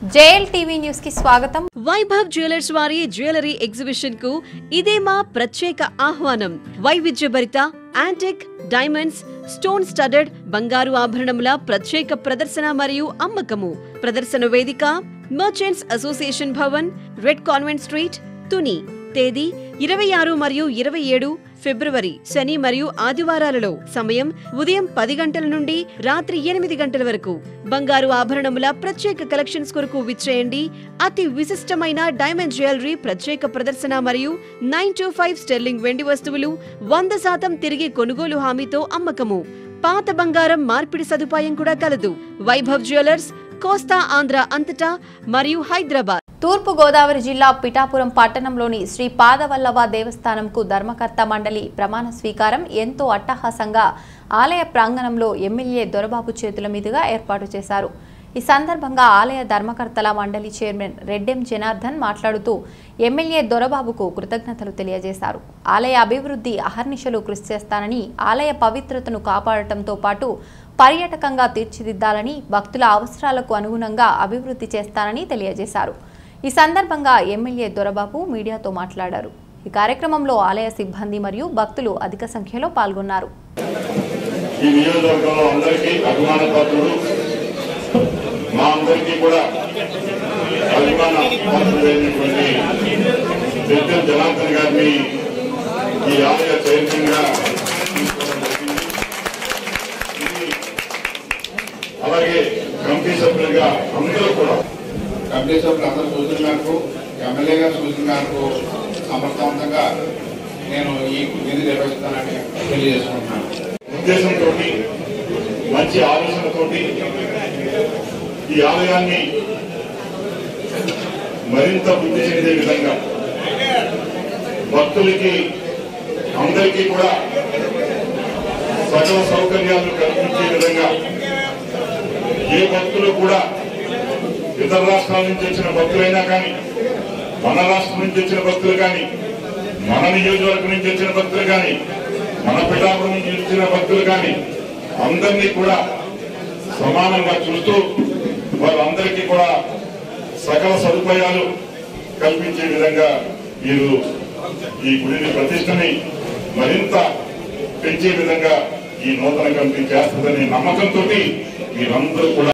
JL TV news కి స్వాగతం Vaibhav jewellers వారి జ్యువెలరీ ఎగ్జిబిషన్ కు ఇదే మా ప్రత్యేక ఆహ్వానం వైవిధ్యభరిత యాంటిక్ డైమండ్స్ స్టోన్ స్టడెడ్ బంగారు ఆభరణముల ప్రత్యేక ప్రదర్శన మరియు అమ్మకము ప్రదర్శన వేదిక merchants association Bhavan red convent street Tuni తేదీ ఇరవై ఆరు మరియు ఇరవై ఏడు ఫిబ్రవరి శని మరియు ఆదివారాలలో సమయం ఉదయం పది గంటల నుండి రాత్రి ఎనిమిది గంటల వరకు బంగారు ఆభరణముల ప్రత్యేక కలెక్షన్స్ కొరకు విచ్చేయండి అతి విశిష్టమైన డైమండ్ జ్యువెలరీ ప్రత్యేక ప్రదర్శన మరియు నైన్ టు ఫైవ్ స్టెర్లింగ్ వెండి వస్తువులు వంద శాతం తిరిగి కొనుగోలు హామీతో అమ్మకము పాత బంగారం మార్పిడి సదుపాయం కూడా కలదు వైభవ్ జ్యువెలర్స్ కోస్తా ఆంధ్ర అంతటా మరియు హైదరాబాద్ తూర్పు గోదావరి జిల్లా పిఠాపురం పట్టణంలోని శ్రీ పాదవల్లభ దేవస్థానంకు ధర్మకర్త మండలి ప్రమాణ స్వీకారం ఎంతో అట్టహాసంగా ఆలయ ప్రాంగణంలో ఎమ్మెల్యే దొరబాబు చేతుల మీదుగా ఏర్పాటు చేశారు ఈ సందర్భంగా ఆలయ ధర్మకర్తల మండలి చైర్మన్ రెడ్డెం జనార్దన్ మాట్లాడుతూ ఎమ్మెల్యే దొరబాబుకు కృతజ్ఞతలు తెలియజేశారు ఆలయ అభివృద్ధి అహర్నిశలు కృషి చేస్తానని ఆలయ పవిత్రతను కాపాడటంతో పాటు పర్యాటకంగా తీర్చిదిద్దాలని భక్తుల అవసరాలకు అనుగుణంగా అభివృద్ధి చేస్తానని తెలియజేశారు ఈ సందర్భంగా ఎమ్మెల్యే దొరబాబు మీడియాతో మాట్లాడారు ఈ కార్యక్రమంలో ఆలయ సిబ్బంది మరియు భక్తులు అధిక సంఖ్యలో పాల్గొన్నారు ఈ నియోజకవర్గంలో అందరికీ అభిమాన పాత్రుడు మా అందరికీ కూడా అభిమాన పాత్రుడైనటువంటి పెద్దల జనార్దన్ గారిని ఈ ఆలయ చైర్మన్ గా తీసుకోవడం జరిగింది. ఇది అలాగే కమిటీ సభ్యులుగా అందరూ కూడా కమిటీ సభ్యులు అందరూ సూచన మేరకు ఎమ్మెల్యే గారి సూచన మేరకు సమర్థవంతంగా నేను ఈ విధి నిర్వహిస్తానని తెలియజేసుకుంటున్నాను ఉద్దేశంతో మంచి ఆలోచనతోటి ఈ ఆలయాన్ని మరింత వృద్ధి చెందే విధంగా భక్తులకి అందరికీ కూడా సకల సౌకర్యాలు కల్పించే విధంగా ఏ భక్తులు కూడా ఇతర రాష్ట్రాల నుంచి వచ్చిన భక్తులైనా కానీ మన రాష్ట్రం నుంచి వచ్చిన భక్తులు కానీ మన నియోజకవర్గం నుంచి వచ్చిన భక్తులు కానీ మన పిఠాపురం నుంచి వచ్చిన భక్తులు కానీ అందరినీ కూడా సమానంగా చూస్తూ వారందరికీ కూడా సకల సదుపాయాలు కల్పించే విధంగా మీరు ఈ గుడిని ప్రతిష్టని మరింత పెంచే విధంగా ఈ నూతన కమిటీ చేస్తుందనే నమ్మకంతో మీరందరూ కూడా